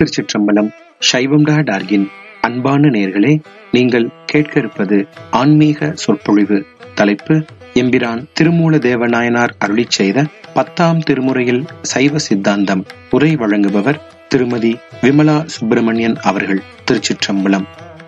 திருச்சிற்றம்பலம் சைவம் டா டார்கின் அன்பான நேர்களே நீங்கள் கேட்க இருப்பது ஆன்மீக சொற்பொழிவு தலைப்பு எம்பிரான் திருமூல தேவநாயனார் அருளிச் செய்த பத்தாம் திருமுறையில் சைவ சித்தாந்தம் உரை வழங்குபவர் திருமதி விமலா சுப்பிரமணியன் அவர்கள் திருச்சிற்றம்பலம்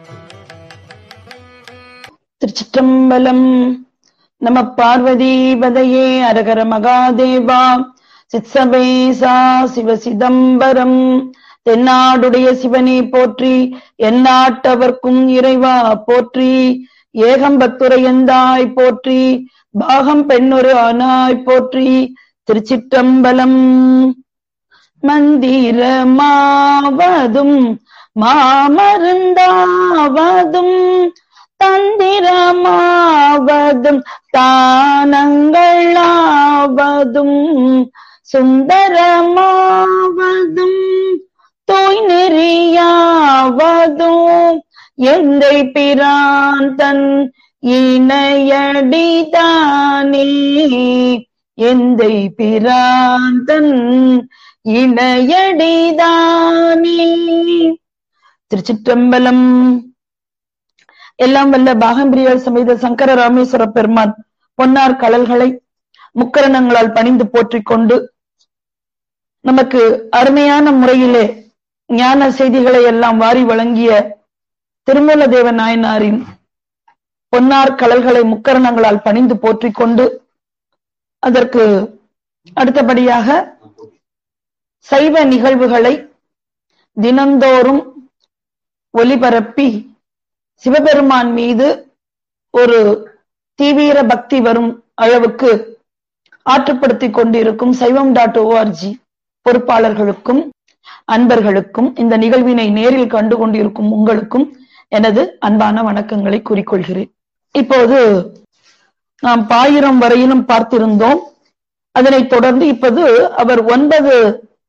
திருச்சிற்றம்பலம் நம பார்வதி பதையே அரகர மகாதேவா சித்சபேசா சிவ சிதம்பரம் தென்னாடுடைய சிவனே போற்றி எந்நாட்டவர்க்கும் இறைவா போற்றி ஏகம்பத்துரையந்தாய் போற்றி பாகம் பெண்ணொரு ஆனாய் போற்றி திருச்சிற்றம்பலம் மந்திரமாவதும் மாமருந்தாவதும் தந்திரமாவதும் தானங்களாவதும் சுந்தரமாவதும் தூய் நெறியாவதும் எந்தை பிரான் தன் இணையடிதானே எந்தை பிரான் தன் இணையடிதானே திருச்சிற்றம்பலம் எல்லாம் வல்ல பாகம்பிரியால் சமேத சங்கர ராமேஸ்வர பெருமான் பொன்னார் கடல்களை முக்கரணங்களால் பணிந்து போற்றிக் கொண்டு நமக்கு அருமையான முறையிலே ஞான செய்திகளை எல்லாம் வாரி வழங்கிய திருமூல தேவ நாயனாரின் பொன்னார் கடல்களை முக்கரணங்களால் பணிந்து போற்றிக் கொண்டு அதற்கு அடுத்தபடியாக சைவ நிகழ்வுகளை தினந்தோறும் ஒலிபரப்பி சிவபெருமான் மீது ஒரு தீவிர பக்தி வரும் அளவுக்கு ஆற்றுப்படுத்திக் கொண்டிருக்கும் சைவம் டாட் ஓஆர்ஜி பொறுப்பாளர்களுக்கும் அன்பர்களுக்கும் இந்த நிகழ்வினை நேரில் கண்டு கொண்டிருக்கும் உங்களுக்கும் எனது அன்பான வணக்கங்களை கூறிக்கொள்கிறேன் இப்போது நாம் பாயிரம் வரையிலும் பார்த்திருந்தோம் அதனைத் தொடர்ந்து இப்போது அவர் ஒன்பது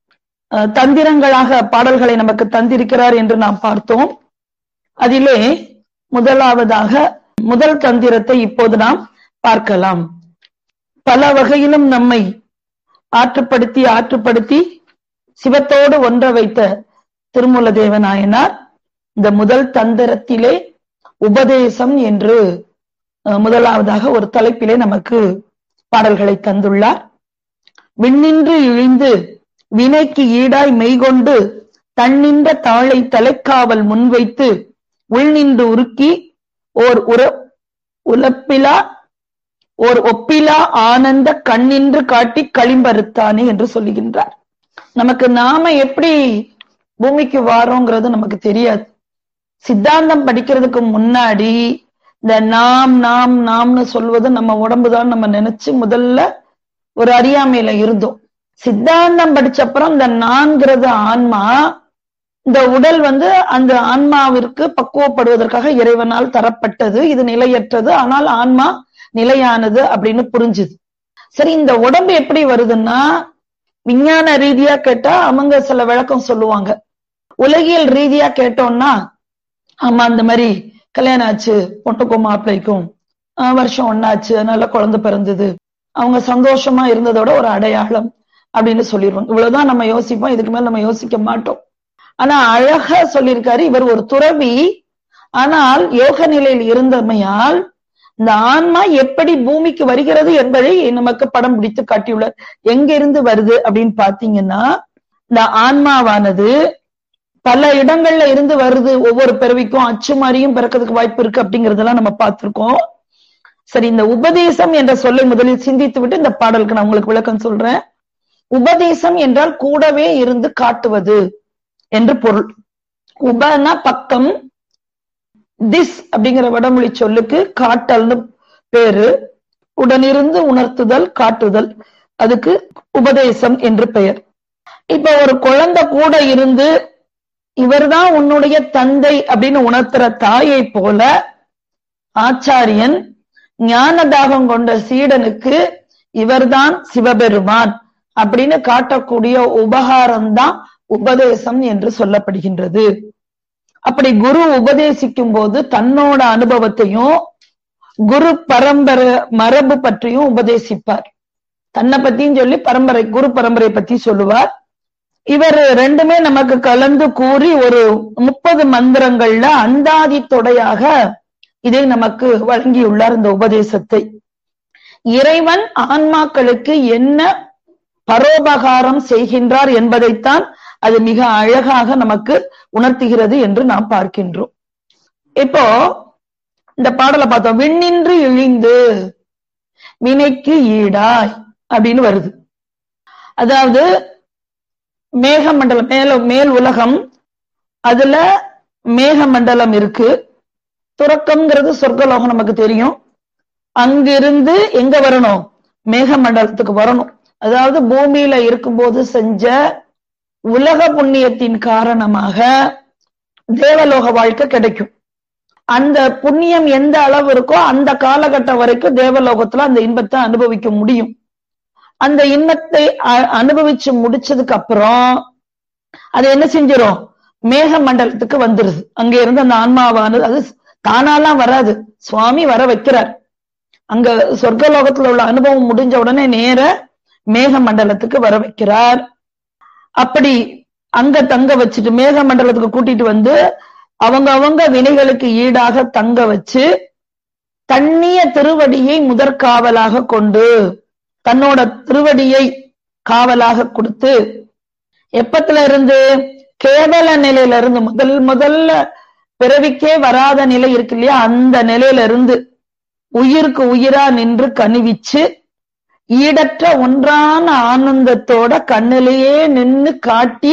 தந்திரங்களாக பாடல்களை நமக்கு தந்திருக்கிறார் என்று நாம் பார்த்தோம் அதிலே முதலாவதாக முதல் தந்திரத்தை இப்போது நாம் பார்க்கலாம் பல வகையிலும் நம்மை ஆற்றுப்படுத்தி ஆற்றுப்படுத்தி சிவத்தோடு ஒன்ற வைத்த திருமூல தேவநாயனார் இந்த முதல் தந்திரத்திலே உபதேசம் என்று முதலாவதாக ஒரு தலைப்பிலே நமக்கு பாடல்களை தந்துள்ளார் விண்ணின்று இழிந்து வினைக்கு ஈடாய் மெய்கொண்டு தன்னின்ற தாளை தலைக்காவல் முன்வைத்து உள்நின்று உருக்கி ஓர் உர உலப்பிலா ஓர் ஒப்பிலா ஆனந்த கண்ணின்று காட்டி களிம்பறுத்தானே என்று சொல்லுகின்றார் நமக்கு நாம எப்படி பூமிக்கு வாரோங்கிறது நமக்கு தெரியாது சித்தாந்தம் படிக்கிறதுக்கு முன்னாடி இந்த நாம் நாம் நாம்னு சொல்வது நம்ம உடம்புதான் நம்ம நினைச்சு முதல்ல ஒரு அறியாமையில இருந்தோம் சித்தாந்தம் படிச்ச அப்புறம் இந்த நான்கிறது ஆன்மா இந்த உடல் வந்து அந்த ஆன்மாவிற்கு பக்குவப்படுவதற்காக இறைவனால் தரப்பட்டது இது நிலையற்றது ஆனால் ஆன்மா நிலையானது அப்படின்னு புரிஞ்சுது சரி இந்த உடம்பு எப்படி வருதுன்னா விஞ்ஞான ரீதியா கேட்டா அவங்க சில விளக்கம் சொல்லுவாங்க உலகியல் ரீதியா கேட்டோம்னா ஆமா அந்த மாதிரி கல்யாணம் ஆச்சு பொண்ணுக்கும் மாப்பிள்ளைக்கும் வருஷம் ஒன்னாச்சு அதனால குழந்தை பிறந்தது அவங்க சந்தோஷமா இருந்ததோட ஒரு அடையாளம் அப்படின்னு சொல்லிடுவாங்க இவ்வளவுதான் நம்ம யோசிப்போம் இதுக்கு மேல நம்ம யோசிக்க மாட்டோம் ஆனா அழகா சொல்லியிருக்காரு இவர் ஒரு துறவி ஆனால் யோக நிலையில் இருந்தமையால் இந்த ஆன்மா எப்படி பூமிக்கு வருகிறது என்பதை நமக்கு படம் பிடித்து காட்டியுள்ளார் எங்க இருந்து வருது அப்படின்னு பாத்தீங்கன்னா இந்த ஆன்மாவானது பல இடங்கள்ல இருந்து வருது ஒவ்வொரு பிறவிக்கும் அச்சு மாதிரியும் பிறக்கிறதுக்கு வாய்ப்பு இருக்கு அப்படிங்கறதெல்லாம் நம்ம பார்த்திருக்கோம் சரி இந்த உபதேசம் என்ற சொல்லை முதலில் சிந்தித்து விட்டு இந்த பாடலுக்கு நான் உங்களுக்கு விளக்கம் சொல்றேன் உபதேசம் என்றால் கூடவே இருந்து காட்டுவது என்று பொருள் உபனா பக்கம் திஸ் அப்படிங்கிற வடமொழி சொல்லுக்கு காட்டல்னு பேரு உடனிருந்து உணர்த்துதல் காட்டுதல் அதுக்கு உபதேசம் என்று பெயர் இப்ப ஒரு குழந்தை கூட இருந்து இவர்தான் உன்னுடைய தந்தை அப்படின்னு உணர்த்துற தாயை போல ஆச்சாரியன் ஞான தாகம் கொண்ட சீடனுக்கு இவர்தான் சிவபெருமான் அப்படின்னு காட்டக்கூடிய உபகாரம் தான் உபதேசம் என்று சொல்லப்படுகின்றது அப்படி குரு உபதேசிக்கும் போது தன்னோட அனுபவத்தையும் குரு பரம்பரை மரபு பற்றியும் உபதேசிப்பார் தன்னை பத்தியும் சொல்லி பரம்பரை குரு பரம்பரை பத்தி சொல்லுவார் இவர் ரெண்டுமே நமக்கு கலந்து கூறி ஒரு முப்பது மந்திரங்கள்ல அந்தாதி தொடையாக இதை நமக்கு வழங்கியுள்ளார் இந்த உபதேசத்தை இறைவன் ஆன்மாக்களுக்கு என்ன பரோபகாரம் செய்கின்றார் என்பதைத்தான் அது மிக அழகாக நமக்கு உணர்த்துகிறது என்று நாம் பார்க்கின்றோம் இப்போ இந்த பாடலை பார்த்தோம் விண்ணின்று இழிந்து வினைக்கு ஈடாய் அப்படின்னு வருது அதாவது மேகமண்டலம் மேல மேல் உலகம் அதுல மேகமண்டலம் இருக்கு துறக்கம்ங்கிறது சொர்க்கலோகம் நமக்கு தெரியும் அங்கிருந்து எங்க வரணும் மேகமண்டலத்துக்கு வரணும் அதாவது பூமியில இருக்கும்போது செஞ்ச உலக புண்ணியத்தின் காரணமாக தேவலோக வாழ்க்கை கிடைக்கும் அந்த புண்ணியம் எந்த அளவு இருக்கோ அந்த காலகட்டம் வரைக்கும் தேவலோகத்துல அந்த இன்பத்தை அனுபவிக்க முடியும் அந்த இன்பத்தை அனுபவிச்சு முடிச்சதுக்கு அப்புறம் அது என்ன செஞ்சிடும் மேக மண்டலத்துக்கு வந்துருது அங்க இருந்து அந்த ஆன்மாவானது அது தானாலாம் வராது சுவாமி வர வைக்கிறார் அங்க சொர்க்கலோகத்துல உள்ள அனுபவம் முடிஞ்ச உடனே நேர மேக மண்டலத்துக்கு வர வைக்கிறார் அப்படி அங்க தங்க வச்சுட்டு மேக மண்டலத்துக்கு கூட்டிட்டு வந்து அவங்க அவங்க வினைகளுக்கு ஈடாக தங்க வச்சு தண்ணிய திருவடியை முதற்காவலாக கொண்டு தன்னோட திருவடியை காவலாக கொடுத்து எப்பத்துல இருந்து கேவல நிலையில இருந்து முதல் முதல்ல பிறவிக்கே வராத நிலை இருக்கு இல்லையா அந்த நிலையில இருந்து உயிருக்கு உயிரா நின்று கனிவிச்சு ஈடற்ற ஒன்றான ஆனந்தத்தோட கண்ணிலேயே நின்னு காட்டி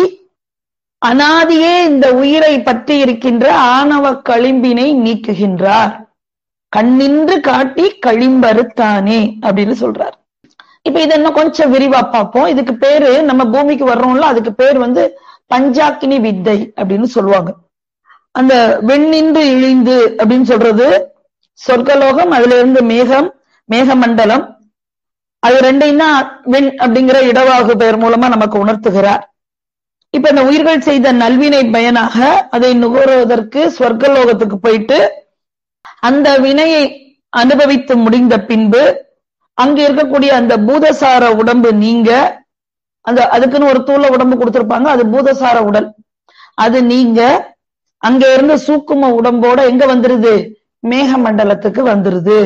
அனாதியே இந்த உயிரை பற்றி இருக்கின்ற ஆணவ களிம்பினை நீக்குகின்றார் கண்ணின்று காட்டி களிம்பருத்தானே அப்படின்னு சொல்றார் இப்ப இது இன்னும் கொஞ்சம் விரிவா பார்ப்போம் இதுக்கு பேரு நம்ம பூமிக்கு வர்றோம்ல அதுக்கு பேர் வந்து பஞ்சாக்கினி வித்தை அப்படின்னு சொல்லுவாங்க அந்த வெண்ணின்று இழிந்து அப்படின்னு சொல்றது சொர்க்கலோகம் அதுல இருந்து மேகம் மேகமண்டலம் அது ரெண்டையும் தான் வெண் அப்படிங்கிற இடவாகு பெயர் மூலமா நமக்கு உணர்த்துகிறார் இப்ப இந்த உயிர்கள் செய்த நல்வினை பயனாக அதை நுகர்வதற்கு சொர்க்கலோகத்துக்கு போயிட்டு அந்த வினையை அனுபவித்து முடிந்த பின்பு அங்க இருக்கக்கூடிய அந்த பூதசார உடம்பு நீங்க அந்த அதுக்குன்னு ஒரு தூள உடம்பு கொடுத்திருப்பாங்க அது பூதசார உடல் அது நீங்க அங்க இருந்து சூக்கும உடம்போட எங்க வந்துருது மேகமண்டலத்துக்கு வந்துருது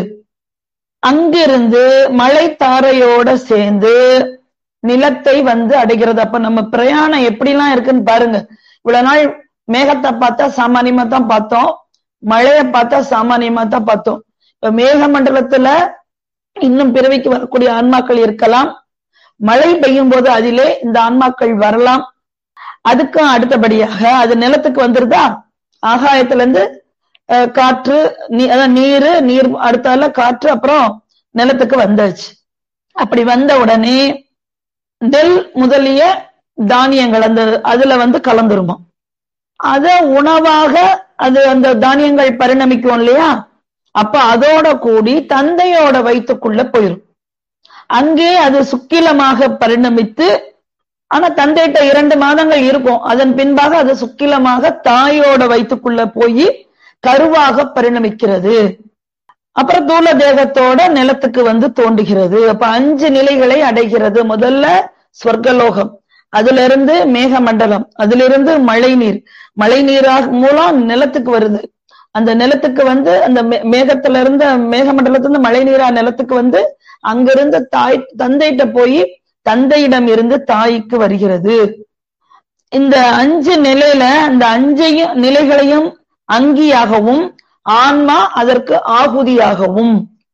அங்கிருந்து மழை தாரையோட சேர்ந்து நிலத்தை வந்து அடைகிறது அப்ப நம்ம பிரயாணம் எப்படிலாம் இருக்குன்னு பாருங்க இவ்வளவு நாள் மேகத்தை பார்த்தா சாமானியமா தான் பார்த்தோம் மழைய பார்த்தா சாமானியமா தான் பார்த்தோம் இப்ப மேகமண்டலத்துல இன்னும் பிறவிக்கு வரக்கூடிய ஆன்மாக்கள் இருக்கலாம் மழை பெய்யும் போது அதிலே இந்த ஆன்மாக்கள் வரலாம் அதுக்கும் அடுத்தபடியாக அது நிலத்துக்கு வந்துருதா ஆகாயத்துல இருந்து காற்று அதான் நீரு நீர் அடுத்தால காற்று அப்புறம் நிலத்துக்கு வந்தாச்சு அப்படி வந்த உடனே நெல் முதலிய தானியங்கள் அந்த அதுல வந்து கலந்துருமா அத உணவாக அது அந்த தானியங்கள் பரிணமிக்கும் இல்லையா அப்ப அதோட கூடி தந்தையோட வயிற்றுக்குள்ள போயிரும் அங்கே அது சுக்கிலமாக பரிணமித்து ஆனா தந்தைகிட்ட இரண்டு மாதங்கள் இருக்கும் அதன் பின்பாக அது சுக்கிலமாக தாயோட வயிற்றுக்குள்ள போய் கருவாக பரிணமிக்கிறது அப்புறம் தூள தேகத்தோட நிலத்துக்கு வந்து தோன்றுகிறது அப்ப அஞ்சு நிலைகளை அடைகிறது முதல்ல சொர்க்கலோகம் அதுல இருந்து மேகமண்டலம் அதுல இருந்து மழை நீர் மழை நீராக மூலம் நிலத்துக்கு வருது அந்த நிலத்துக்கு வந்து அந்த மேகத்துல இருந்து மேகமண்டலத்திலிருந்து மழை நீரா நிலத்துக்கு வந்து அங்கிருந்து தாய் தந்தைகிட்ட போய் தந்தையிடம் இருந்து தாய்க்கு வருகிறது இந்த அஞ்சு நிலையில அந்த அஞ்சையும் நிலைகளையும் அங்கியாகவும் ஆன்மா அதற்கு ஆகுதியாகவும்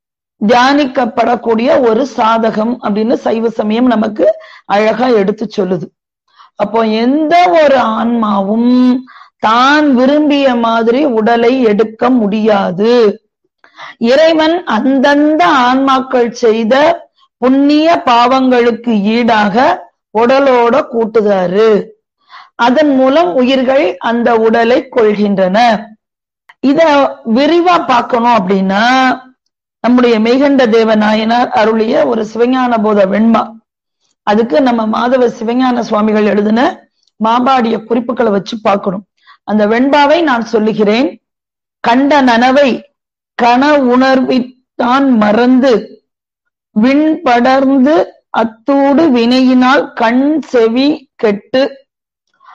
தியானிக்கப்படக்கூடிய ஒரு சாதகம் அப்படின்னு சைவ சமயம் நமக்கு அழகா எடுத்து சொல்லுது அப்போ எந்த ஒரு ஆன்மாவும் தான் விரும்பிய மாதிரி உடலை எடுக்க முடியாது இறைவன் அந்தந்த ஆன்மாக்கள் செய்த புண்ணிய பாவங்களுக்கு ஈடாக உடலோட கூட்டுதாரு அதன் மூலம் உயிர்கள் அந்த உடலை கொள்கின்றன இத விரிவா பார்க்கணும் அப்படின்னா நம்முடைய மெய்கண்ட தேவ நாயனார் அருளிய ஒரு சிவஞான போத வெண்மா அதுக்கு நம்ம மாதவ சிவஞான சுவாமிகள் எழுதின மாபாடிய குறிப்புகளை வச்சு பார்க்கணும் அந்த வெண்பாவை நான் சொல்லுகிறேன் கண்ட நனவை கன உணர்வித்தான் மறந்து விண் படர்ந்து அத்தூடு வினையினால் கண் செவி கெட்டு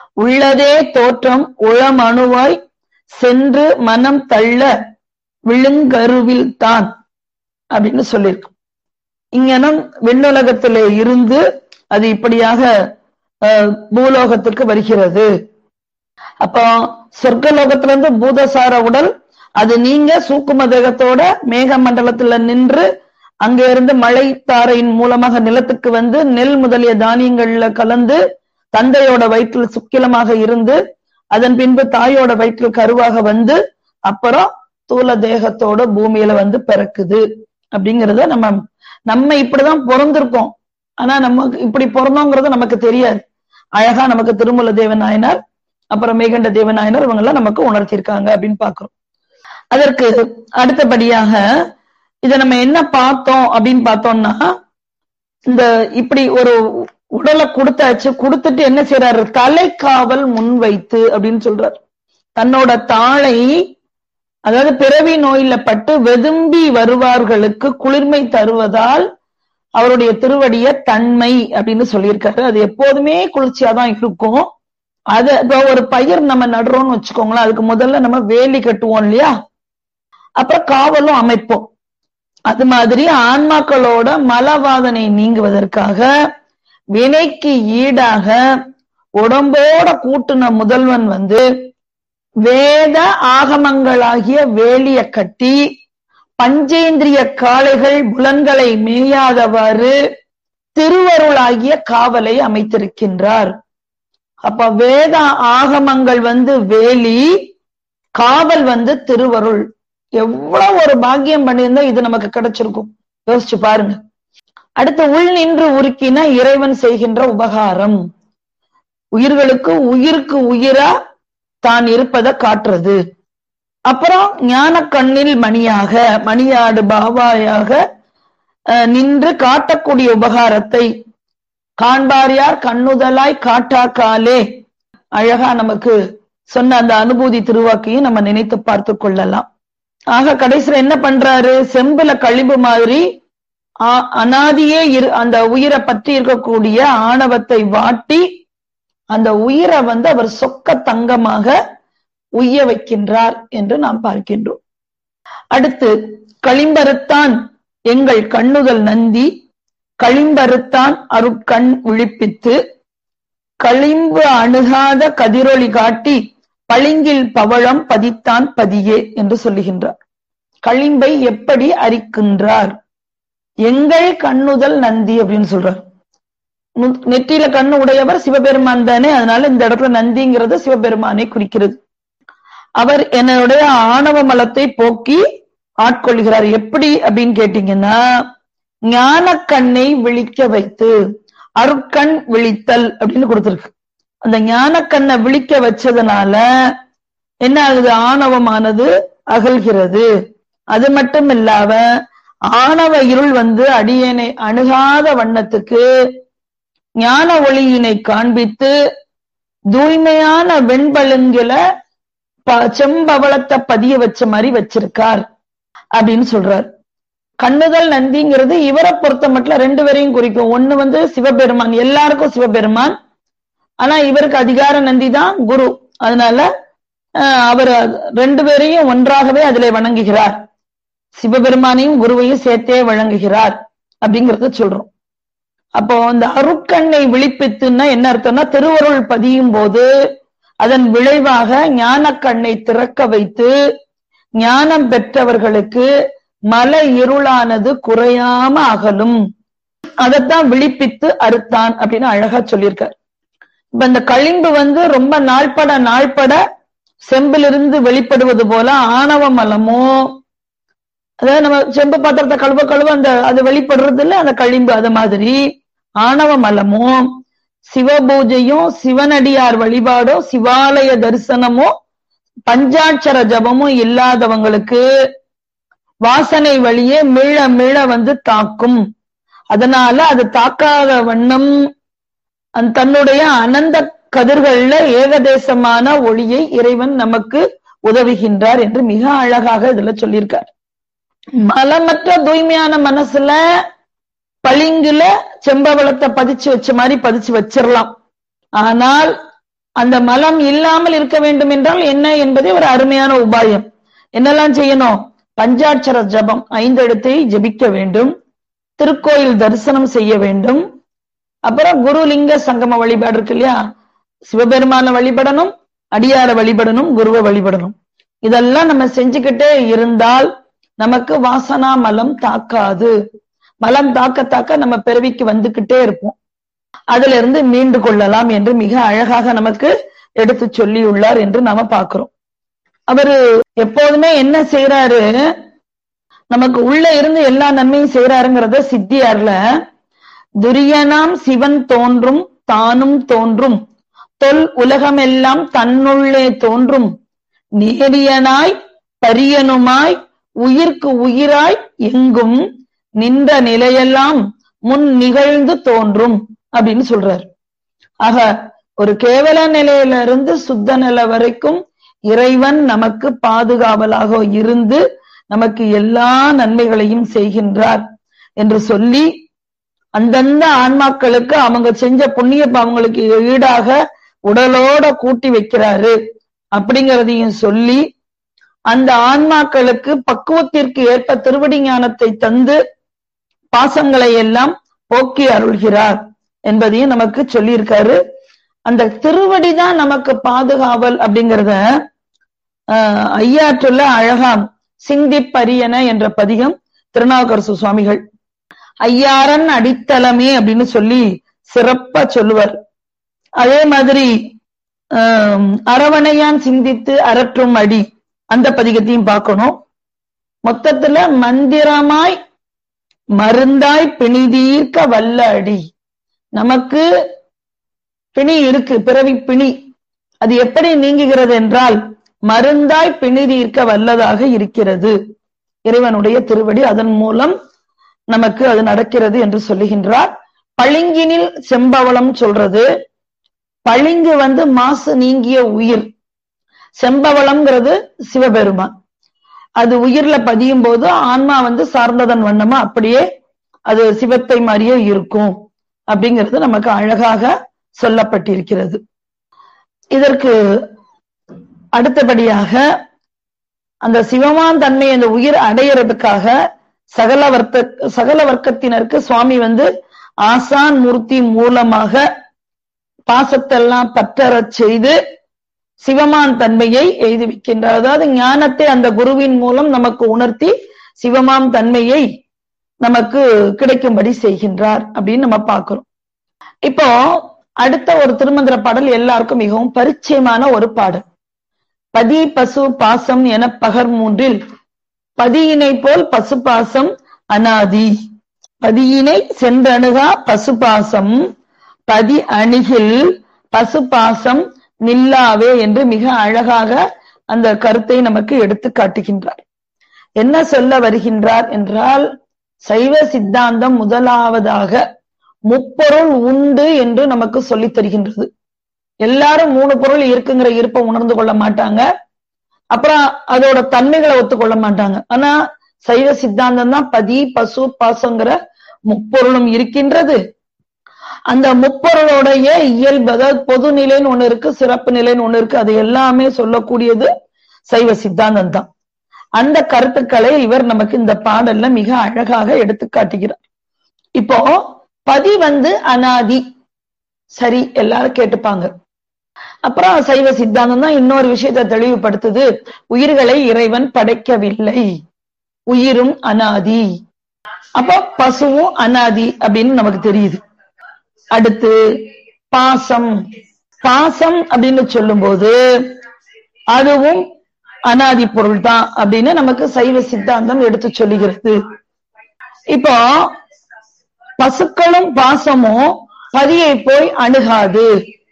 உள்ளதே தோற்றம் உளமணுவாய் சென்று மனம் தள்ள விழுங்கருவில் தான் அப்படின்னு சொல்லியிருக்கு இங்கனம் விண்ணுலகத்திலே இருந்து அது இப்படியாக அஹ், பூலோகத்துக்கு வருகிறது அப்போ சொர்க்கலோகத்திலிருந்து பூதசார உடல் அது நீங்க சூக்கும தேகத்தோட மேக மண்டலத்துல நின்று அங்க இருந்து மழை தாரையின் மூலமாக நிலத்துக்கு வந்து நெல் முதலிய தானியங்கள்ல கலந்து தந்தையோட வயிற்றில் சுக்கிலமாக இருந்து அதன் பின்பு தாயோட வயிற்றில் கருவாக வந்து அப்புறம் தூல தேகத்தோட பூமியில வந்து பிறக்குது அப்படிங்கறத நம்ம நம்ம இப்படிதான் பிறந்திருக்கோம் ஆனா நமக்கு இப்படி பிறந்தோங்கிறது நமக்கு தெரியாது அழகா நமக்கு திருமூல தேவன் நாயனார் அப்புறம் மேகண்ட தேவன் நாயனார் இவங்க எல்லாம் நமக்கு உணர்த்தியிருக்காங்க அப்படின்னு பாக்குறோம் அதற்கு அடுத்தபடியாக இத நம்ம என்ன பார்த்தோம் அப்படின்னு பார்த்தோம்னா இந்த இப்படி ஒரு உடலை கொடுத்தாச்சு கொடுத்துட்டு என்ன செய்யறாரு தலைக்காவல் முன்வைத்து அப்படின்னு சொல்றாரு தன்னோட தாளை அதாவது பிறவி நோயில பட்டு வெதும்பி வருவார்களுக்கு குளிர்மை தருவதால் அவருடைய திருவடிய தன்மை அப்படின்னு சொல்லியிருக்காரு அது எப்போதுமே குளிர்ச்சியா தான் இருக்கும் அது இப்போ ஒரு பயிர் நம்ம நடுறோம்னு வச்சுக்கோங்களேன் அதுக்கு முதல்ல நம்ம வேலி கட்டுவோம் இல்லையா அப்புறம் காவலும் அமைப்போம் அது மாதிரி ஆன்மாக்களோட மலவாதனை நீங்குவதற்காக வினைக்கு ஈடாக உடம்போட கூட்டுன முதல்வன் வந்து வேத ஆகமங்களாகிய வேலிய கட்டி பஞ்சேந்திரிய காளைகள் புலன்களை மேயாதவாறு திருவருளாகிய காவலை அமைத்திருக்கின்றார் அப்ப வேத ஆகமங்கள் வந்து வேலி காவல் வந்து திருவருள் எவ்வளவு ஒரு பாக்கியம் பண்ணியிருந்தா இது நமக்கு கிடைச்சிருக்கும் யோசிச்சு பாருங்க அடுத்து உள் நின்று உருக்கின இறைவன் செய்கின்ற உபகாரம் உயிர்களுக்கு உயிருக்கு உயிரா தான் இருப்பதை காட்டுறது அப்புறம் ஞான கண்ணில் மணியாக மணியாடு பாவாயாக அஹ், நின்று காட்டக்கூடிய உபகாரத்தை காண்பார் யார் கண்ணுதலாய் காட்டாக்காலே அழகா நமக்கு சொன்ன அந்த அனுபூதி திருவாக்கையும் நம்ம நினைத்து பார்த்து கொள்ளலாம் ஆக கடைசியில என்ன பண்றாரு செம்புல கழிவு மாதிரி ஆ- அனாதியே இரு அந்த உயிரை பற்றி இருக்கக்கூடிய ஆணவத்தை வாட்டி அந்த உயிரை வந்து அவர் சொக்க தங்கமாக உய்ய வைக்கின்றார் என்று நாம் பார்க்கின்றோம் அடுத்து களிம்பருத்தான் எங்கள் கண்ணுதல் நந்தி களிம்பருத்தான் அருட்கண் விழிப்பித்து களிம்பு அணுகாத கதிரொளி காட்டி பளிங்கில் பவழம் பதித்தான் பதியே என்று சொல்லுகின்றார் களிம்பை எப்படி அரிக்கின்றார் எங்கள் கண்ணுதல் நந்தி அப்படின்னு சொல்றார் நு- நெற்றியில கண்ணு உடையவர் சிவபெருமான் தானே அதனால இந்த இடத்துல நந்திங்கிறது சிவபெருமானை குறிக்கிறது அவர் என்னுடைய ஆணவ மலத்தை போக்கி ஆட்கொள்கிறார் எப்படி அப்படின்னு கேட்டீங்கன்னா ஞான கண்ணை விழிக்க வைத்து அருட்கண் விழித்தல் அப்படின்னு கொடுத்திருக்கு அந்த ஞான கண்ணை விழிக்க வச்சதுனால என்ன ஆகுது ஆணவமானது அகல்கிறது அது மட்டும் இல்லாம ஆணவ இருள் வந்து அடியனை அணுகாத வண்ணத்துக்கு ஞான ஒளியினை காண்பித்து தூய்மையான வெண்பழுங்கில ப- செம்பவளத்தை பதிய வச்ச மாதிரி வச்சிருக்கார் அப்படின்னு சொல்றார் கண்ணுதல் நந்திங்கிறது இவரை பொறுத்த மட்டும் ரெண்டு பேரையும் குறிக்கும் ஒண்ணு வந்து சிவபெருமான் எல்லாருக்கும் சிவபெருமான் ஆனா இவருக்கு அதிகார நந்தி தான் குரு அதனால அஹ், அவர் ரெண்டு பேரையும் ஒன்றாகவே அதிலே வணங்குகிறார் சிவபெருமானையும் குருவையும் சேர்த்தே வழங்குகிறார் அப்படிங்கறத சொல்றோம் அப்போ இந்த அருட்கண்ணை விழிப்பித்துன்னா என்ன அர்த்தம்னா திருவருள் பதியும் போது அதன் விளைவாக ஞானக்கண்ணை திறக்க வைத்து ஞானம் பெற்றவர்களுக்கு மல இருளானது குறையாம அகலும் அதைத்தான் விழிப்பித்து அறுத்தான் அப்படின்னு அழகா சொல்லியிருக்கார் இப்ப இந்த களிம்பு வந்து ரொம்ப நாள்பட நாள்பட செம்பிலிருந்து வெளிப்படுவது போல ஆணவ மலமோ அதாவது நம்ம செம்பு பாத்திரத்தை கழுவ கழுவ அந்த அது வெளிப்படுறது இல்ல அந்த களிம்பு அது மாதிரி ஆணவ மலமும் சிவபூஜையும் சிவனடியார் வழிபாடோ சிவாலய தரிசனமோ பஞ்சாட்சர ஜபமும் இல்லாதவங்களுக்கு வாசனை வழியே மீள மீள வந்து தாக்கும் அதனால அது தாக்காத வண்ணம் அந்த தன்னுடைய அனந்த கதிர்கள்ல ஏகதேசமான ஒளியை இறைவன் நமக்கு உதவுகின்றார் என்று மிக அழகாக இதுல சொல்லியிருக்கார் மலமற்ற தூய்மையான மனசுல பளிங்குல செம்பவளத்தை பதிச்சு வச்ச மாதிரி பதிச்சு வச்சிரலாம் ஆனால் அந்த மலம் இல்லாமல் இருக்க வேண்டும் என்றால் என்ன என்பதே ஒரு அருமையான உபாயம் என்னெல்லாம் செய்யணும் பஞ்சாட்சர ஜபம் ஐந்தெழுத்தை ஜபிக்க வேண்டும் திருக்கோயில் தரிசனம் செய்ய வேண்டும் அப்புறம் குருலிங்க சங்கம வழிபாடு இருக்கு இல்லையா சிவபெருமான வழிபடணும் அடியார வழிபடணும் குருவை வழிபடணும் இதெல்லாம் நம்ம செஞ்சுக்கிட்டே இருந்தால் நமக்கு வாசனா மலம் தாக்காது மலம் தாக்க தாக்க நம்ம பிறவிக்கு வந்துகிட்டே இருப்போம் அதுல இருந்து மீண்டு கொள்ளலாம் என்று மிக அழகாக நமக்கு எடுத்து சொல்லியுள்ளார் என்று நாம பாக்குறோம் அவரு எப்போதுமே என்ன செய்யறாரு நமக்கு உள்ள இருந்து எல்லா நன்மையும் செய்யறாருங்கிறத சித்தியார்ல துரியனாம் சிவன் தோன்றும் தானும் தோன்றும் தொல் உலகமெல்லாம் தன்னுள்ளே தோன்றும் நேரியனாய் பரியனுமாய் உயிர்க்கு உயிராய் எங்கும் நின்ற நிலையெல்லாம் முன் நிகழ்ந்து தோன்றும் அப்படின்னு சொல்றாரு ஆக ஒரு கேவல நிலையில இருந்து சுத்த நிலை வரைக்கும் இறைவன் நமக்கு பாதுகாவலாக இருந்து நமக்கு எல்லா நன்மைகளையும் செய்கின்றார் என்று சொல்லி அந்தந்த ஆன்மாக்களுக்கு அவங்க செஞ்ச புண்ணிய பாவங்களுக்கு ஈடாக உடலோட கூட்டி வைக்கிறாரு அப்படிங்கிறதையும் சொல்லி அந்த ஆன்மாக்களுக்கு பக்குவத்திற்கு ஏற்ப திருவடி ஞானத்தை தந்து பாசங்களை எல்லாம் போக்கி அருள்கிறார் என்பதையும் நமக்கு சொல்லியிருக்காரு அந்த திருவடி தான் நமக்கு பாதுகாவல் அப்படிங்கிறத ஆஹ் ஐயாற்றுள்ள அழகாம் சிந்திப்பரியன என்ற பதிகம் திருநாவுக்கரசு சுவாமிகள் ஐயாரன் அடித்தளமே அப்படின்னு சொல்லி சிறப்பா சொல்லுவார் அதே மாதிரி ஆஹ் அரவணையான் சிந்தித்து அரற்றும் அடி அந்த பதிகத்தையும் பார்க்கணும் மொத்தத்துல மந்திரமாய் மருந்தாய் பிணிதீர்க்க வல்ல அடி நமக்கு பிணி இருக்கு பிறவி பிணி அது எப்படி நீங்குகிறது என்றால் மருந்தாய் பிணிதீர்க்க வல்லதாக இருக்கிறது இறைவனுடைய திருவடி அதன் மூலம் நமக்கு அது நடக்கிறது என்று சொல்லுகின்றார் பளிங்கினில் செம்பவளம் சொல்றது பளிங்கு வந்து மாசு நீங்கிய உயிர் செம்பவளம்ங்கிறது சிவபெருமான் அது உயிர்ல பதியும் போது ஆன்மா வந்து சார்ந்ததன் வண்ணமா அப்படியே அது சிவத்தை மாதிரியே இருக்கும் அப்படிங்கிறது நமக்கு அழகாக சொல்லப்பட்டிருக்கிறது இதற்கு அடுத்தபடியாக அந்த சிவமான் தன்மை அந்த உயிர் அடையிறதுக்காக சகல வர்க்க சகல வர்க்கத்தினருக்கு சுவாமி வந்து ஆசான் மூர்த்தி மூலமாக பாசத்தெல்லாம் பற்றறச் செய்து சிவமான் தன்மையை எய்துவிக்கின்றார் அதாவது ஞானத்தை அந்த குருவின் மூலம் நமக்கு உணர்த்தி சிவமாம் தன்மையை நமக்கு கிடைக்கும்படி செய்கின்றார் அப்படின்னு நம்ம பார்க்கிறோம் இப்போ அடுத்த ஒரு திருமந்திர பாடல் எல்லாருக்கும் மிகவும் பரிச்சயமான ஒரு பாடல் பதி பசு பாசம் என பகர் மூன்றில் பதியினை போல் பசு பாசம் அனாதி பதியினை சென்றணுகா பசு பாசம் பதி அணுகில் பசு பாசம் நில்லாவே என்று மிக அழகாக அந்த கருத்தை நமக்கு எடுத்து காட்டுகின்றார் என்ன சொல்ல வருகின்றார் என்றால் சைவ சித்தாந்தம் முதலாவதாக முப்பொருள் உண்டு என்று நமக்கு சொல்லித் தருகின்றது எல்லாரும் மூணு பொருள் இருக்குங்கிற இருப்பை உணர்ந்து கொள்ள மாட்டாங்க அப்புறம் அதோட தன்மைகளை ஒத்துக்கொள்ள மாட்டாங்க ஆனா சைவ சித்தாந்தம் தான் பதி பசு பாசங்கிற முப்பொருளும் இருக்கின்றது அந்த முப்பொருளுடைய இயல்பு அதாவது பொது நிலைன்னு ஒண்ணு இருக்கு சிறப்பு நிலைன்னு ஒண்ணு இருக்கு அது எல்லாமே சொல்லக்கூடியது சைவ சித்தாந்தம் தான் அந்த கருத்துக்களை இவர் நமக்கு இந்த பாடல்ல மிக அழகாக எடுத்து காட்டுகிறார் இப்போ பதி வந்து அனாதி சரி எல்லாரும் கேட்டுப்பாங்க அப்புறம் சைவ சித்தாந்தம் தான் இன்னொரு விஷயத்தை தெளிவுபடுத்துது உயிர்களை இறைவன் படைக்கவில்லை உயிரும் அனாதி அப்போ பசுவும் அனாதி அப்படின்னு நமக்கு தெரியுது அடுத்து பாசம் பாசம் அப்படின்னு சொல்லும்போது அதுவும் அனாதி பொருள் தான் அப்படின்னு நமக்கு சைவ சித்தாந்தம் எடுத்து சொல்லுகிறது இப்போ பசுக்களும் பாசமும் பதியை போய் அணுகாது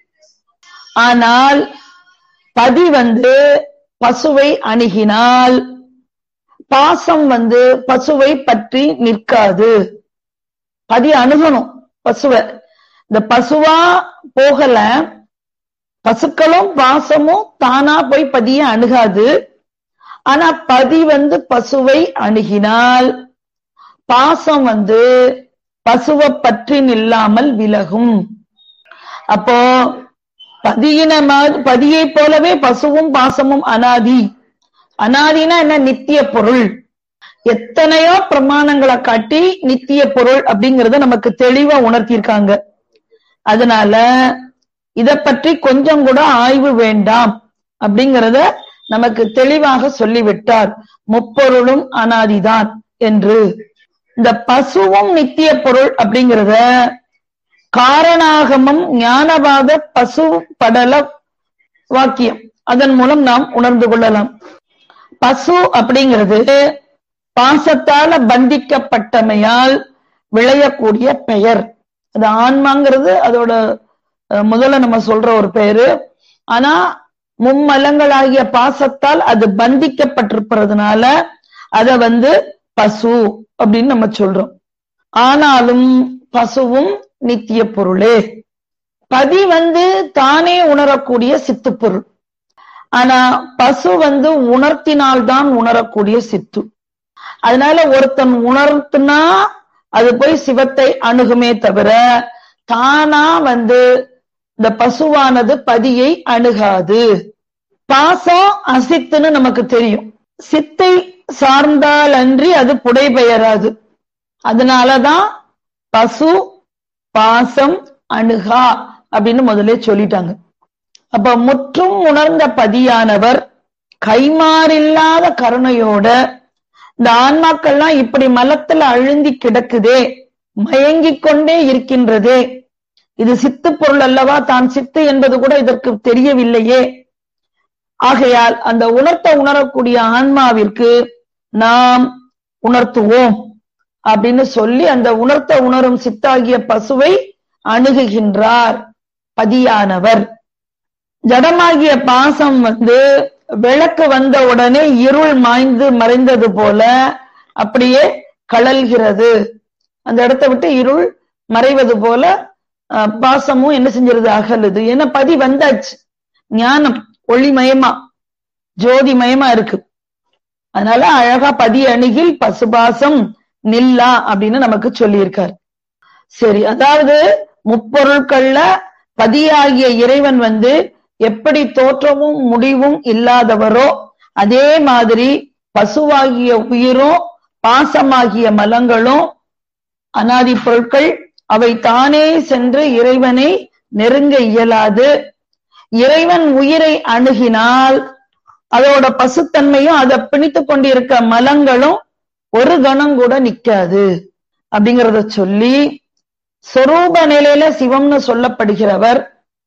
ஆனால் பதி வந்து பசுவை அணுகினால் பாசம் வந்து பசுவை பற்றி நிற்காது பதி அணுகணும் பசுவை இந்த பசுவா போகல பசுக்களும் பாசமும் தானா போய் பதிய அணுகாது ஆனா பதி வந்து பசுவை அணுகினால் பாசம் வந்து பசுவை பற்றி நில்லாமல் விலகும் அப்போ பதியின மா- பதியைப் போலவே பசுவும் பாசமும் அனாதி அனாதினா என்ன நித்திய பொருள் எத்தனையோ பிரமாணங்களை காட்டி நித்திய பொருள் அப்படிங்கறத நமக்கு தெளிவா உணர்த்தியிருக்காங்க அதனால இத பற்றி கொஞ்சம் கூட ஆய்வு வேண்டாம் அப்படிங்கறத நமக்கு தெளிவாக சொல்லிவிட்டார் முப்பொருளும் அனாதிதான் என்று இந்த பசுவும் நித்திய பொருள் அப்படிங்கறத காரணாகமம் ஞானவாத பசு படல வாக்கியம் அதன் மூலம் நாம் உணர்ந்து கொள்ளலாம் பசு அப்படிங்கிறது பாசத்தால பந்திக்கப்பட்டமையால் விளையக்கூடிய பெயர் அது ஆன்மாங்கிறது அதோட அஹ், முதல்ல நம்ம சொல்ற ஒரு பெயரு ஆனா மும்மலங்களாகிய பாசத்தால் அது பந்திக்கப்பட்டிருப்பதுனால அத வந்து பசு அப்படின்னு நம்ம சொல்றோம் ஆனாலும் பசுவும் நித்திய பொருளே பதி வந்து தானே உணரக்கூடிய சித்து பொருள் ஆனா பசு வந்து உணர்த்தினால்தான் உணரக்கூடிய சித்து அதனால ஒருத்தன் உணர்த்துனா அது போய் சிவத்தை அணுகுமே தவிர தானா வந்து இந்த பசுவானது பதியை அணுகாது பாசம் அசித்துன்னு நமக்கு தெரியும் சித்தை சார்ந்தால் அன்றி அது புடைபெயராது அதனாலதான் பசு பாசம் அணுகா அப்படின்னு முதல்ல சொல்லிட்டாங்க அப்ப முற்றும் உணர்ந்த பதியானவர் கைமாறில்லாத கருணையோட இந்த ஆன்மாக்கள்லாம் இப்படி மலத்துல அழுந்தி கிடக்குதே மயங்கிக் கொண்டே இருக்கின்றதே இது சித்து பொருள் அல்லவா தான் சித்து என்பது கூட இதற்கு தெரியவில்லையே ஆகையால் அந்த உணர்த்த உணரக்கூடிய ஆன்மாவிற்கு நாம் உணர்த்துவோம் அப்படின்னு சொல்லி அந்த உணர்த்த உணரும் சித்தாகிய பசுவை அணுகுகின்றார் பதியானவர் ஜடமாகிய பாசம் வந்து விளக்கு வந்த உடனே இருள் மாய்ந்து மறைந்தது போல அப்படியே கழல்கிறது அந்த இடத்தை விட்டு இருள் மறைவது போல அஹ், பாசமும் என்ன செஞ்சிருது அகலுது ஏன்னா பதி வந்தாச்சு ஞானம் ஒளிமயமா ஜோதிமயமா இருக்கு அதனால அழகா பதி அணுகில் பசுபாசம் நில்லா அப்படின்னு நமக்கு சொல்லியிருக்கார் சரி அதாவது முப்பொருட்கள்ல பதியாகிய இறைவன் வந்து எப்படி தோற்றமும் முடிவும் இல்லாதவரோ அதே மாதிரி பசுவாகிய உயிரும் பாசமாகிய மலங்களும் அனாதி பொருட்கள் அவை தானே சென்று இறைவனை நெருங்க இயலாது இறைவன் உயிரை அணுகினால் அதோட பசுத்தன்மையும் அதை பிணித்துக் கொண்டிருக்க மலங்களும் ஒரு கணம் கூட நிக்காது அப்படிங்கறத சொல்லி சொரூப நிலையில சிவம்னு சொல்லப்படுகிறவர்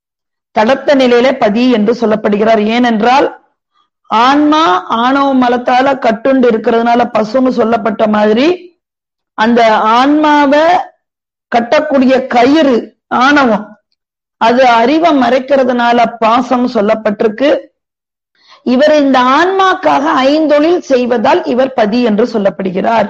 தடத்த நிலையில பதி என்று சொல்லப்படுகிறார் ஏனென்றால் ஆன்மா ஆணவ மலத்தால கட்டுண்டு இருக்கிறதுனால பசுன்னு சொல்லப்பட்ட மாதிரி அந்த ஆன்மாவை கட்டக்கூடிய கயிறு ஆணவம் அது அறிவை மறைக்கிறதுனால பாசம் சொல்லப்பட்டிருக்கு இவர் இந்த ஆன்மாக்காக ஐந்தொழில் செய்வதால் இவர் பதி என்று சொல்லப்படுகிறார்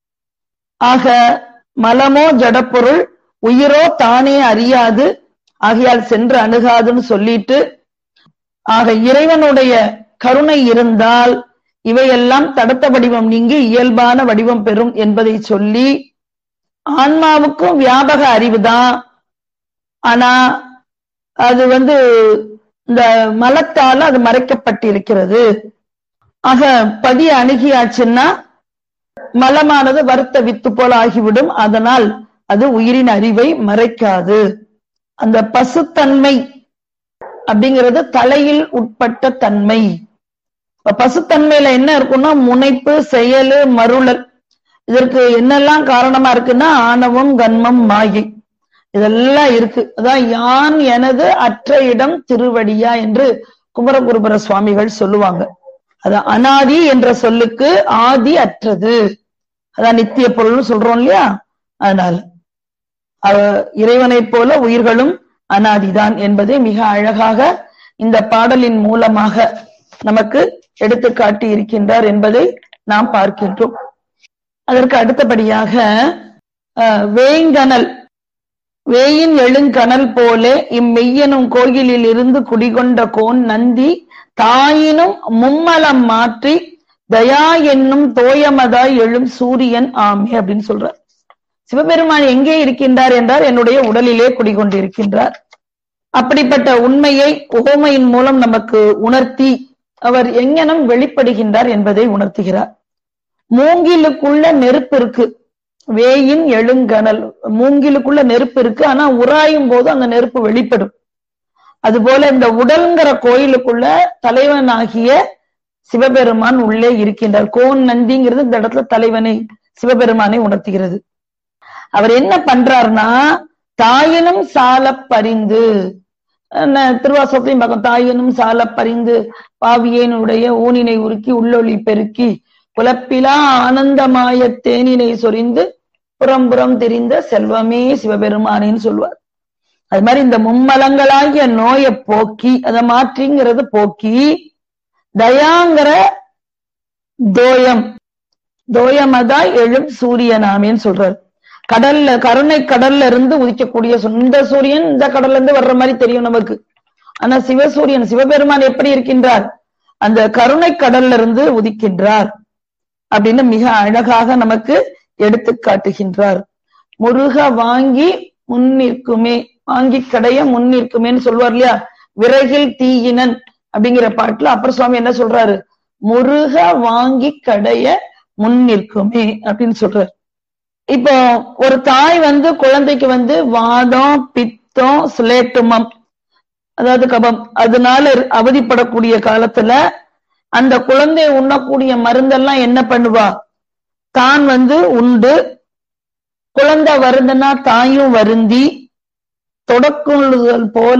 ஆக மலமோ ஜடப்பொருள் உயிரோ தானே அறியாது ஆகையால் சென்று அணுகாதுன்னு சொல்லிட்டு ஆக இறைவனுடைய கருணை இருந்தால் இவையெல்லாம் தடத்த வடிவம் நீங்கி இயல்பான வடிவம் பெறும் என்பதை சொல்லி ஆன்மாவுக்கும் வியாபக அறிவுதான் ஆனா அது வந்து இந்த மலத்தால அது மறைக்கப்பட்டிருக்கிறது ஆக பதி அணுகியாச்சுன்னா மலமானது வருத்த வித்து போல ஆகிவிடும் அதனால் அது உயிரின் அறிவை மறைக்காது அந்த பசுத்தன்மை அப்படிங்கிறது தலையில் உட்பட்ட தன்மை இப்ப பசுத்தன்மையில என்ன இருக்குன்னா முனைப்பு செயலு மருளல் இதற்கு என்னெல்லாம் காரணமா இருக்குன்னா ஆணவம் கன்மம் மாயை இதெல்லாம் இருக்கு அதான் யான் எனது அற்ற இடம் திருவடியா என்று குமரகுருபர சுவாமிகள் சொல்லுவாங்க அதான் அனாதி என்ற சொல்லுக்கு ஆதி அற்றது அதான் நித்திய பொருள்னு சொல்றோம் இல்லையா அதனால அவ இறைவனைப் போல உயிர்களும் அனாதிதான் என்பதை மிக அழகாக இந்த பாடலின் மூலமாக நமக்கு எடுத்து காட்டி இருக்கின்றார் என்பதை நாம் பார்க்கின்றோம் அதற்கு அடுத்தபடியாக அஹ், வேங்கனல் வேயின் எழுங்கனல் போல இம்மெய்யனும் கோயிலில் இருந்து குடிகொண்ட கோன் நந்தி தாயினும் மும்மலம் மாற்றி தயா என்னும் தோயமதாய் எழும் சூரியன் ஆமே அப்படின்னு சொல்றார் சிவபெருமான் எங்கே இருக்கின்றார் என்றால் என்னுடைய உடலிலே குடிகொண்டிருக்கின்றார் அப்படிப்பட்ட உண்மையை உகமையின் மூலம் நமக்கு உணர்த்தி அவர் எங்கனம் வெளிப்படுகின்றார் என்பதை உணர்த்துகிறார் மூங்கிலுக்குள்ள நெருப்பு இருக்கு வேயின் எழுங்கனல் மூங்கிலுக்குள்ள நெருப்பு இருக்கு ஆனா உராயும் போது அந்த நெருப்பு வெளிப்படும் அதுபோல இந்த உடல்ங்கிற கோயிலுக்குள்ள தலைவனாகிய சிவபெருமான் உள்ளே இருக்கின்றார் கோன் நந்திங்கிறது இந்த இடத்துல தலைவனை சிவபெருமானை உணர்த்துகிறது அவர் என்ன பண்றாருன்னா தாயினும் சால பரிந்து திருவாசகத்தையும் பார்க்கும் தாயினும் சால பரிந்து பாவியனுடைய ஊனினை உருக்கி உள்ளொளி பெருக்கி புலப்பிலா ஆனந்தமாய தேனினை சொரிந்து புறம் புறம் தெரிந்த செல்வமே சிவபெருமானேன்னு சொல்லுவார் அது மாதிரி இந்த மும்மலங்களாகிய நோயை போக்கி அதை மாற்றிங்கிறது போக்கி தயாங்கிற தோயம் தோயமதாய் எழும் சூரியனாமேன்னு சொல்றாரு கடல்ல கருணை கடல்ல இருந்து உதிக்கக்கூடிய இந்த சூரியன் இந்த கடல்ல இருந்து வர்ற மாதிரி தெரியும் நமக்கு ஆனா சிவசூரியன் சிவபெருமான் எப்படி இருக்கின்றார் அந்த கருணை கடல்ல இருந்து உதிக்கின்றார் அப்படின்னு மிக அழகாக நமக்கு எடுத்து காட்டுகின்றார் முருக வாங்கி முன்னிற்குமே வாங்கி கடைய முன்னிற்குமேன்னு சொல்லுவார் இல்லையா விறகில் தீயினன் அப்படிங்கிற பாட்டுல அப்புறம் சுவாமி என்ன சொல்றாரு முருக வாங்கி கடைய முன்னிற்குமே அப்படின்னு சொல்றாரு இப்போ ஒரு தாய் வந்து குழந்தைக்கு வந்து வாதம் பித்தம் சுலேட்டுமம் அதாவது கபம் அதனால அவதிப்படக்கூடிய காலத்துல அந்த குழந்தை உண்ணக்கூடிய மருந்தெல்லாம் என்ன பண்ணுவா தான் வந்து உண்டு குழந்தை வருதுன்னா தாயும் வருந்தி தொடக்குள்ளுதல் போல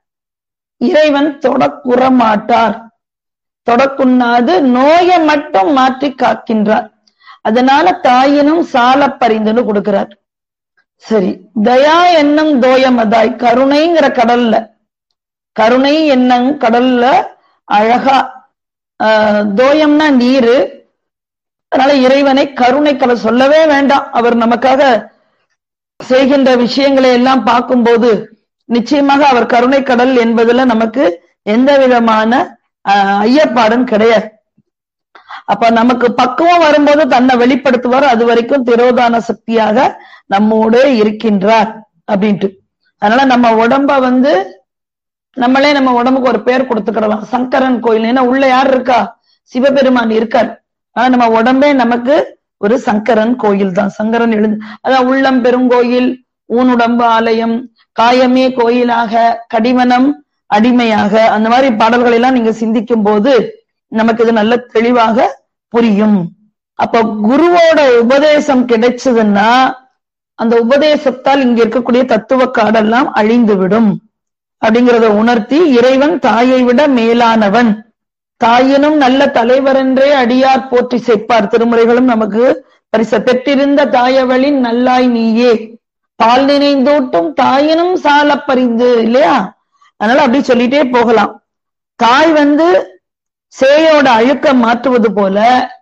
இறைவன் தொடக்குற மாட்டார் தொடக்குண்ணாது நோயை மட்டும் மாற்றி காக்கின்றார் அதனால தாயினும் சால பரிந்துன்னு கொடுக்கிறார் சரி தயா என்னும் தோயமதாய் கருணைங்கிற கடல்ல கருணை என்னும் கடல்ல அழகா ஆஹ் தோயம்னா நீரு அதனால இறைவனை கருணை கடல் சொல்லவே வேண்டாம் அவர் நமக்காக செய்கின்ற விஷயங்களை எல்லாம் பார்க்கும்போது நிச்சயமாக அவர் கருணை கடல் என்பதுல நமக்கு எந்த விதமான ஐயப்பாடும் கிடையாது அப்ப நமக்கு பக்குவம் வரும்போது தன்னை வெளிப்படுத்துவார் அது வரைக்கும் திரோதான சக்தியாக நம்மோடு இருக்கின்றார் அப்படின்ட்டு அதனால நம்ம உடம்ப வந்து நம்மளே நம்ம உடம்புக்கு ஒரு பேர் கொடுத்துக்கிடலாம் சங்கரன் கோயில் ஏன்னா உள்ள யார் இருக்கா சிவபெருமான் இருக்கார் ஆனா நம்ம உடம்பே நமக்கு ஒரு சங்கரன் கோயில் தான் சங்கரன் எழுந்து அதான் உள்ளம் பெருங்கோயில் ஊனுடம்பு ஆலயம் காயமே கோயிலாக கடிமனம் அடிமையாக அந்த மாதிரி பாடல்களை எல்லாம் நீங்க சிந்திக்கும் போது நமக்கு இது நல்ல தெளிவாக புரியும் அப்ப குருவோட உபதேசம் கிடைச்சதுன்னா அந்த உபதேசத்தால் இங்க இருக்கக்கூடிய தத்துவ காடெல்லாம் அழிந்து விடும் அப்படிங்கிறத உணர்த்தி இறைவன் தாயை விட மேலானவன் தாயினும் நல்ல தலைவர் என்றே அடியார் போற்றி செய்ப்பார் திருமுறைகளும் நமக்கு பரிச பெற்றிருந்த தாயவளின் நல்லாய் நீயே பால் நினைந்தூட்டும் தாயினும் சால பறிந்து இல்லையா அதனால அப்படி சொல்லிட்டே போகலாம் தாய் வந்து சேயோட அழுக்க மாற்றுவது போல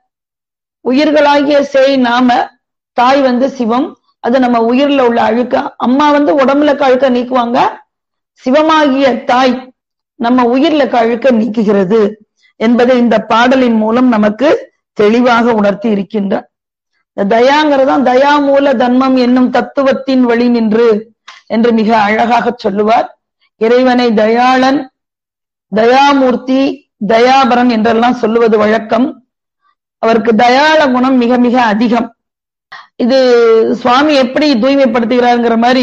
உயிர்களாகிய சேய் நாம தாய் வந்து சிவம் அது நம்ம உயிர்ல உள்ள அழுக்க அம்மா வந்து உடம்புல அழுக்க நீக்குவாங்க சிவமாகிய தாய் நம்ம உயிர்ல அழுக்க நீக்குகிறது என்பதை இந்த பாடலின் மூலம் நமக்கு தெளிவாக உணர்த்தி இருக்கின்றார் தயாங்கிறதான் தயா மூல தன்மம் என்னும் தத்துவத்தின் வழி நின்று என்று மிக அழகாக சொல்லுவார் இறைவனை தயாளன் தயாமூர்த்தி தயாபரன் என்றெல்லாம் சொல்லுவது வழக்கம் அவருக்கு தயாள குணம் மிக மிக அதிகம் இது சுவாமி எப்படி தூய்மைப்படுத்துகிறாருங்கிற மாதிரி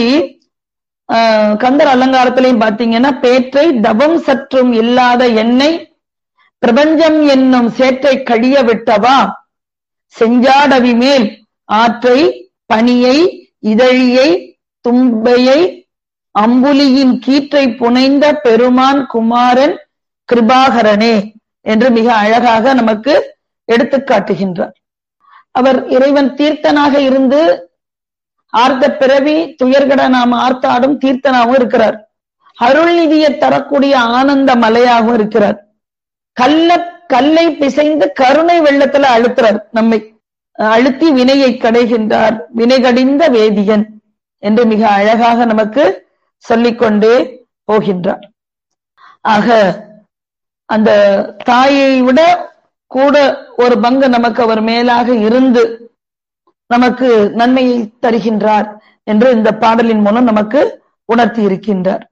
கந்தர் அலங்காரத்திலையும் பாத்தீங்கன்னா பேற்றை தவம் சற்றும் இல்லாத எண்ணெய் பிரபஞ்சம் என்னும் சேற்றை கழிய விட்டவா செஞ்சாடவி மேல் ஆற்றை பனியை இதழியை தும்பையை அம்புலியின் கீற்றை புனைந்த பெருமான் குமாரன் கிருபாகரனே என்று மிக அழகாக நமக்கு எடுத்து காட்டுகின்றார் அவர் இறைவன் தீர்த்தனாக இருந்து ஆர்த்த பிறவி துயர்கட நாம் ஆர்த்தாடும் தீர்த்தனாகவும் இருக்கிறார் அருள் நிதியை தரக்கூடிய ஆனந்த மலையாகவும் இருக்கிறார் கல்ல கல்லை பிசைந்து கருணை வெள்ளத்துல அழுத்துறார் நம்மை அழுத்தி வினையை கடைகின்றார் வினை கடிந்த வேதியன் என்று மிக அழகாக நமக்கு சொல்லிக்கொண்டே போகின்றார் ஆக அந்த தாயை விட கூட ஒரு பங்கு நமக்கு அவர் மேலாக இருந்து நமக்கு நன்மையை தருகின்றார் என்று இந்த பாடலின் மூலம் நமக்கு உணர்த்தி இருக்கின்றார்